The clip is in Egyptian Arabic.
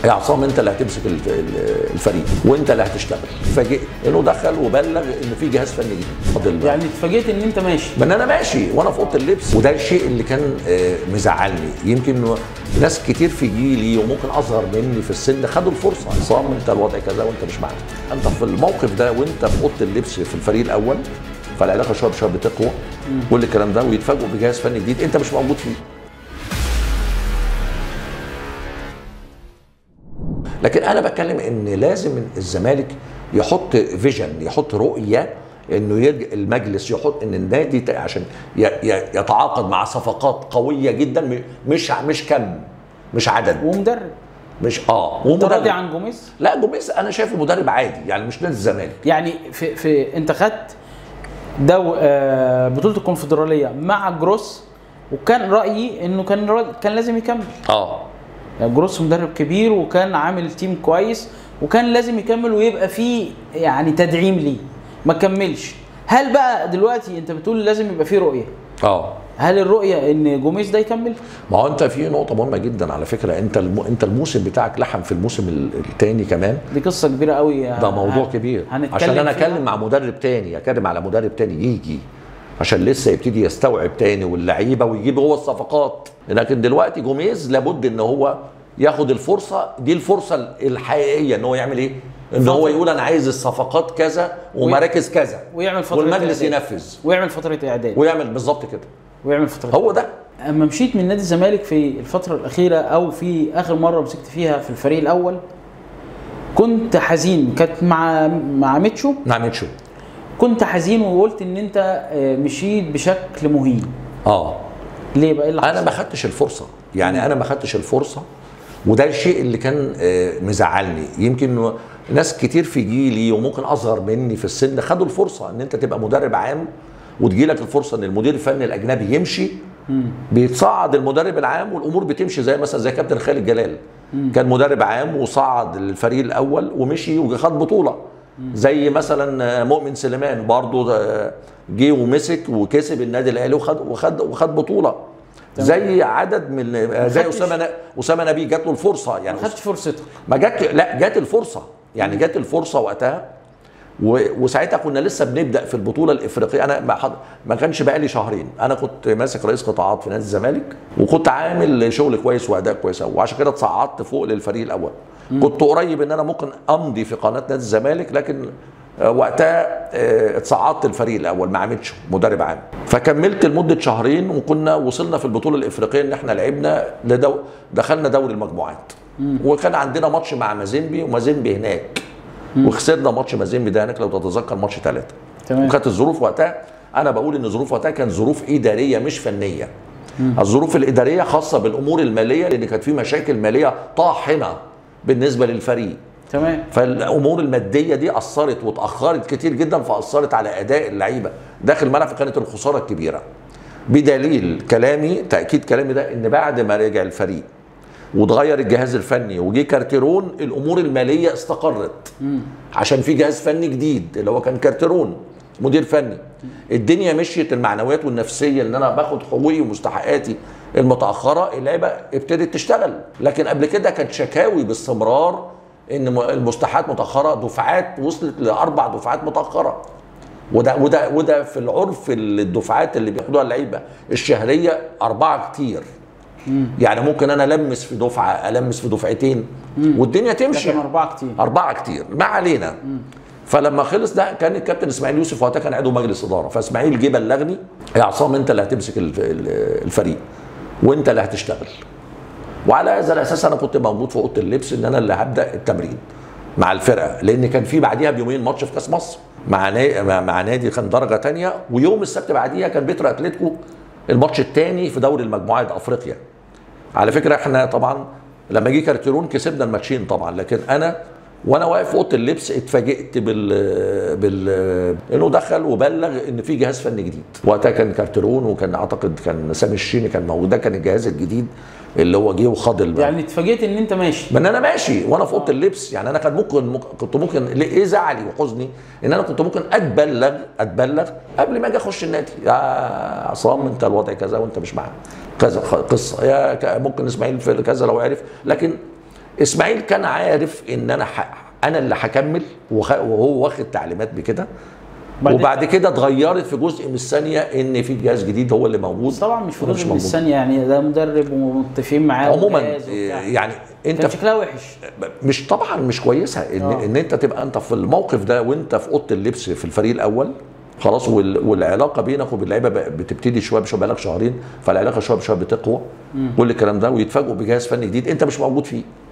يا عصام انت اللي هتمسك ال- ال- الفريق وانت اللي هتشتغل فاجئت انه دخل وبلغ ان في جهاز فني جديد فاضل يعني اتفاجئت ان انت ماشي ما انا ماشي وانا في اوضه اللبس وده الشيء اللي كان آه، مزعلني يمكن ناس كتير في جيلي وممكن اصغر مني في السن خدوا الفرصه عصام انت الوضع كذا وانت مش معانا انت في الموقف ده وانت في اوضه اللبس في الفريق الاول فالعلاقه شويه بشويه بتقوى كل الكلام ده ويتفاجئوا بجهاز فني جديد انت مش موجود فيه لكن انا بتكلم ان لازم الزمالك يحط فيجن يحط رؤيه انه يرجع المجلس يحط ان النادي ت- عشان ي- ي- يتعاقد مع صفقات قويه جدا م- مش ع- مش كم مش عدد ومدرب مش اه انت راضي ومدرب عن جوميز لا جوميز انا شايفه مدرب عادي يعني مش نادي الزمالك يعني في في انت خدت دو آه بطوله الكونفدراليه مع جروس وكان رايي انه كان را- كان لازم يكمل اه يعني جروس مدرب كبير وكان عامل تيم كويس وكان لازم يكمل ويبقى فيه يعني تدعيم ليه ما كملش هل بقى دلوقتي انت بتقول لازم يبقى فيه رؤيه اه هل الرؤيه ان جوميز ده يكمل ما هو انت في نقطه مهمه جدا على فكره انت الم... انت الموسم بتاعك لحم في الموسم الثاني كمان دي قصه كبيره قوي ده موضوع كبير هنتكلم عشان انا فيها. اتكلم مع مدرب تاني اتكلم على مدرب تاني يجي عشان لسه يبتدي يستوعب تاني واللعيبه ويجيب هو الصفقات لكن دلوقتي جوميز لابد ان هو ياخد الفرصه دي الفرصه الحقيقيه ان هو يعمل ايه؟ ان هو فترة. يقول انا عايز الصفقات كذا ومراكز كذا ويعمل فتره والمجلس إعداد. ينفذ ويعمل فتره اعداد ويعمل بالظبط كده ويعمل فتره هو ده اما مشيت من نادي الزمالك في الفتره الاخيره او في اخر مره مسكت فيها في الفريق الاول كنت حزين كانت مع مع ميتشو نعم شو كنت حزين وقلت ان انت آه، مشيت بشكل مهين اه ليه بقى ايه اللي انا حصل؟ ما خدتش الفرصه يعني انا ما خدتش الفرصه وده الشيء اللي كان آه، مزعلني يمكن ناس كتير في جيلي وممكن اصغر مني في السن خدوا الفرصه ان انت تبقى مدرب عام وتجيلك الفرصه ان المدير الفني الاجنبي يمشي بيتصعد المدرب العام والامور بتمشي زي مثلا زي كابتن خالد جلال كان مدرب عام وصعد الفريق الاول ومشي وخد بطوله زي مثلا مؤمن سليمان برضه آه، جه ومسك وكسب النادي الاهلي وخد وخد وخد بطوله زي عدد من آه، زي خدتش- اسامه ن- اسامه نبي جات له الفرصه يعني ما خدتش فرصتك ما جات لا جات الفرصه يعني جات الفرصه وقتها و- وساعتها كنا لسه بنبدا في البطوله الافريقيه انا ما, حض... ما كانش بقى لي شهرين انا كنت ماسك رئيس قطاعات في نادي الزمالك وكنت عامل شغل كويس واداء كويس قوي وعشان كده اتصعدت فوق للفريق الاول كنت قريب ان انا ممكن امضي في قناه نادي الزمالك لكن آه، وقتها آه، اتصعدت الفريق الاول مع ميتشو مدرب عام فكملت لمده شهرين وكنا وصلنا في البطوله الافريقيه ان احنا لعبنا لدو... دخلنا دوري المجموعات وكان عندنا ماتش مع مازيمبي ومازيمبي هناك وخسرنا ماتش مازيمبي ده هناك لو تتذكر ماتش ثلاثه تمام. وكانت الظروف وقتها انا بقول ان الظروف وقتها كانت ظروف اداريه مش فنيه الظروف الاداريه خاصه بالامور الماليه لان كانت في مشاكل ماليه طاحنه بالنسبه للفريق تمام فالامور الماديه دي اثرت واتاخرت كتير جدا فاثرت على اداء اللعيبه داخل الملعب كانت الخساره الكبيره بدليل كلامي تاكيد كلامي ده ان بعد ما رجع الفريق واتغير الجهاز الفني وجي كارتيرون الامور الماليه استقرت عشان في جهاز فني جديد اللي هو كان كارتيرون مدير فني الدنيا مشيت المعنويات والنفسيه ان انا باخد حقوقي ومستحقاتي المتاخره اللعيبه ابتدت تشتغل لكن قبل كده كانت شكاوي باستمرار ان م- المستحقات متاخره دفعات وصلت لاربع دفعات متاخره وده وده وده في العرف الدفعات اللي بياخدوها اللعيبه الشهريه اربعه كتير يعني ممكن انا المس في دفعه المس في دفعتين والدنيا تمشي لكن اربعه كتير أربعة كتير ما علينا فلما خلص ده كان الكابتن اسماعيل يوسف وقتها كان عضو مجلس اداره فاسماعيل جه بلغني يا عصام انت اللي هتمسك الف- ال- الفريق وانت اللي هتشتغل وعلى هذا الاساس انا كنت موجود في اوضه اللبس ان انا اللي هبدا التمرين مع الفرقه لان كان في بعديها بيومين ماتش في كاس مصر مع نا- مع- مع نادي كان درجه تانية ويوم السبت بعديها كان بيتر اتلتيكو الماتش الثاني في دوري المجموعات افريقيا على فكره احنا طبعا لما جه كارتيرون كسبنا الماتشين طبعا لكن انا وانا واقف في اوضه اللبس اتفاجئت بال بال انه دخل وبلغ ان في جهاز فني جديد وقتها كان كارتيرون وكان اعتقد كان سامي الشيني كان موجود ده كان الجهاز الجديد اللي هو جه وخاض الم- يعني اتفاجئت ان انت ماشي ما ان انا ماشي وانا في اوضه اللبس يعني انا كان ممكن ممكن- كنت ممكن ليه- ايه زعلي وحزني ان انا كنت ممكن اتبلغ اتبلغ قبل ما اجي اخش النادي يا عصام انت الوضع كذا وانت مش معانا كذا خ- قصه يا ك- ممكن اسماعيل في كذا لو عرف لكن اسماعيل كان عارف ان انا ح... انا اللي هكمل وخ... وهو واخد تعليمات بكده بعد- وبعد كده اتغيرت في جزء من الثانيه ان في جهاز جديد هو اللي موجود بس طبعا مش في وده جزء من موجود. الثانيه يعني ده مدرب ومتفقين معاه عموما وجهاز وبتاع. يعني انت كان شكلها وحش مش طبعا مش كويسه ان آه. ان انت تبقى انت في الموقف ده وانت في اوضه اللبس في الفريق الاول خلاص وال- والعلاقه بينك وبين اللعيبه بقى- بتبتدي شويه بشويه بقالك شهرين فالعلاقه شويه بشويه بتقوى كل الكلام ده ويتفاجئوا بجهاز فني جديد انت مش موجود فيه